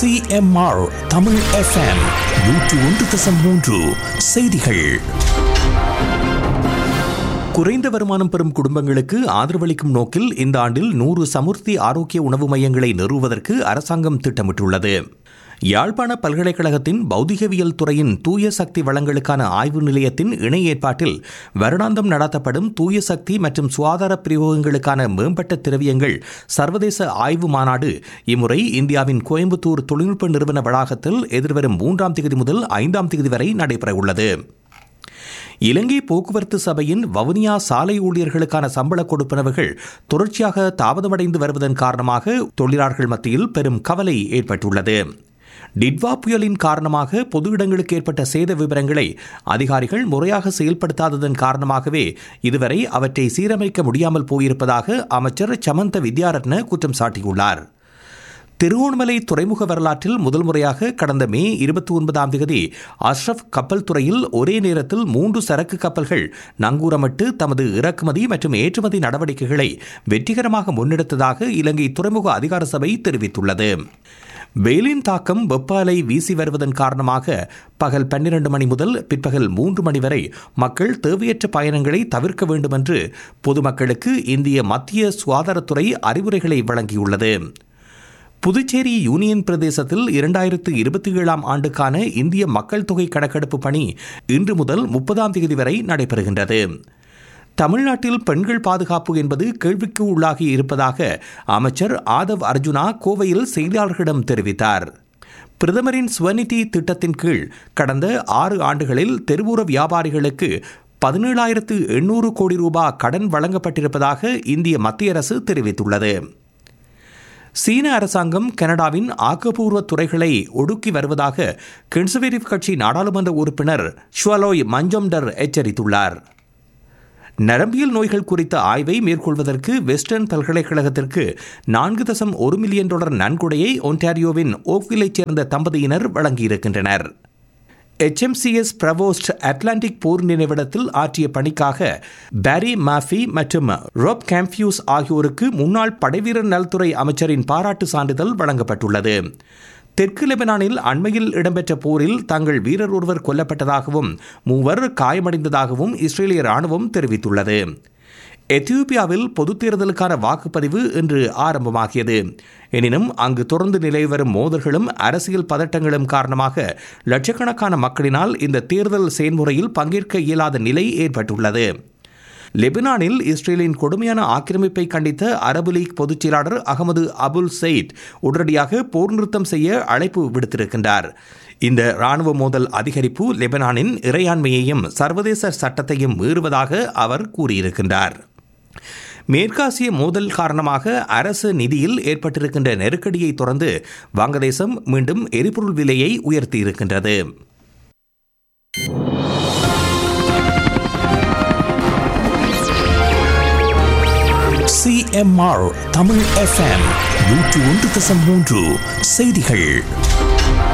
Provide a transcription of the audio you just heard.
CMR Tamil FM நூற்று ஒன்று தசம் மூன்று செய்திகள் குறைந்த வருமானம் பெறும் குடும்பங்களுக்கு ஆதரவளிக்கும் நோக்கில் இந்த ஆண்டில் நூறு சமுர்த்தி ஆரோக்கிய உணவு மையங்களை நிறுவுவதற்கு அரசாங்கம் திட்டமிட்டுள்ளது யாழ்ப்பாண பல்கலைக்கழகத்தின் பௌதிகவியல் துறையின் தூய சக்தி வளங்களுக்கான ஆய்வு நிலையத்தின் இணை ஏற்பாட்டில் வருடாந்தம் நடத்தப்படும் தூய சக்தி மற்றும் சுகாதார பிரயோகங்களுக்கான மேம்பட்ட திரவியங்கள் சர்வதேச ஆய்வு மாநாடு இம்முறை இந்தியாவின் கோயம்புத்தூர் தொழில்நுட்ப நிறுவன வளாகத்தில் எதிர்வரும் மூன்றாம் தேதி முதல் ஐந்தாம் தேதி வரை நடைபெறவுள்ளது இலங்கை போக்குவரத்து சபையின் வவுனியா சாலை ஊழியர்களுக்கான சம்பள கொடுப்பனவுகள் தொடர்ச்சியாக தாமதமடைந்து வருவதன் காரணமாக தொழிலாளர்கள் மத்தியில் பெரும் கவலை ஏற்பட்டுள்ளது டிட்வா புயலின் காரணமாக பொது இடங்களுக்கு ஏற்பட்ட சேத விவரங்களை அதிகாரிகள் முறையாக செயல்படுத்தாததன் காரணமாகவே இதுவரை அவற்றை சீரமைக்க முடியாமல் போயிருப்பதாக அமைச்சர் சமந்த வித்யாரத்ன குற்றம் சாட்டியுள்ளார் திருவோணமலை துறைமுக வரலாற்றில் முதல் முறையாக கடந்த மே இருபத்தி ஒன்பதாம் தேதி அஷ்ரப் கப்பல் துறையில் ஒரே நேரத்தில் மூன்று சரக்கு கப்பல்கள் நங்கூரமிட்டு தமது இறக்குமதி மற்றும் ஏற்றுமதி நடவடிக்கைகளை வெற்றிகரமாக முன்னெடுத்ததாக இலங்கை துறைமுக அதிகார சபை தெரிவித்துள்ளது வெயிலின் தாக்கம் வெப்ப அலை வீசி வருவதன் காரணமாக பகல் பன்னிரண்டு மணி முதல் பிற்பகல் மூன்று மணி வரை மக்கள் தேவையற்ற பயணங்களை தவிர்க்க வேண்டும் என்று பொதுமக்களுக்கு இந்திய மத்திய சுகாதாரத்துறை அறிவுரைகளை வழங்கியுள்ளது புதுச்சேரி யூனியன் பிரதேசத்தில் இரண்டாயிரத்து இருபத்தி ஏழாம் ஆண்டுக்கான இந்திய மக்கள் தொகை கணக்கெடுப்பு பணி இன்று முதல் முப்பதாம் தேதி வரை நடைபெறுகின்றது தமிழ்நாட்டில் பெண்கள் பாதுகாப்பு என்பது கேள்விக்கு உள்ளாகி இருப்பதாக அமைச்சர் ஆதவ் அர்ஜுனா கோவையில் செய்தியாளர்களிடம் தெரிவித்தார் பிரதமரின் ஸ்வநிதி திட்டத்தின் கீழ் கடந்த ஆறு ஆண்டுகளில் தெருவோர வியாபாரிகளுக்கு பதினேழாயிரத்து எண்ணூறு கோடி ரூபாய் கடன் வழங்கப்பட்டிருப்பதாக இந்திய மத்திய அரசு தெரிவித்துள்ளது சீன அரசாங்கம் கனடாவின் ஆக்கப்பூர்வ துறைகளை ஒடுக்கி வருவதாக கன்சர்வேட்டிவ் கட்சி நாடாளுமன்ற உறுப்பினர் ஷுவலோய் மஞ்சம்டர் எச்சரித்துள்ளார் நரம்பியல் நோய்கள் குறித்த ஆய்வை மேற்கொள்வதற்கு வெஸ்டர்ன் பல்கலைக்கழகத்திற்கு நான்கு தசம் ஒரு மில்லியன் டாலர் நன்கொடையை ஒன்டாரியோவின் ஓக்விலைச் சேர்ந்த தம்பதியினர் வழங்கியிருக்கின்றனர் எச்எம்சிஎஸ் பிரவோஸ்ட் அட்லாண்டிக் போர் நினைவிடத்தில் ஆற்றிய பணிக்காக பாரி மாஃபி மற்றும் ரோப் கேம்ப்யூஸ் ஆகியோருக்கு முன்னாள் படைவீரர் நலத்துறை அமைச்சரின் பாராட்டு சான்றிதழ் வழங்கப்பட்டுள்ளது தெற்கு லெபனானில் அண்மையில் இடம்பெற்ற போரில் தங்கள் வீரர் ஒருவர் கொல்லப்பட்டதாகவும் மூவர் காயமடைந்ததாகவும் இஸ்ரேலிய ராணுவம் தெரிவித்துள்ளது எத்தியோப்பியாவில் பொதுத் தேர்தலுக்கான வாக்குப்பதிவு இன்று ஆரம்பமாகியது எனினும் அங்கு தொடர்ந்து நிலவி வரும் மோதல்களும் அரசியல் பதட்டங்களும் காரணமாக லட்சக்கணக்கான மக்களினால் இந்த தேர்தல் செயல்முறையில் பங்கேற்க இயலாத நிலை ஏற்பட்டுள்ளது லெபனானில் இஸ்ரேலின் கொடுமையான ஆக்கிரமிப்பை கண்டித்த அரபு லீக் பொதுச் செயலாளர் அகமது அபுல் சயித் உடனடியாக போர் நிறுத்தம் செய்ய அழைப்பு விடுத்திருக்கின்றார் இந்த ராணுவ மோதல் அதிகரிப்பு லெபனானின் இறையாண்மையையும் சர்வதேச சட்டத்தையும் மீறுவதாக அவர் கூறியிருக்கின்றார் மேற்காசிய மோதல் காரணமாக அரசு நிதியில் ஏற்பட்டிருக்கின்ற நெருக்கடியை தொடர்ந்து வங்கதேசம் மீண்டும் எரிபொருள் விலையை உயர்த்தியிருக்கின்றது சிஎம்ஆர் தமிழ் எஃப்எம் நூற்று ஒன்று தசம் மூன்று செய்திகள்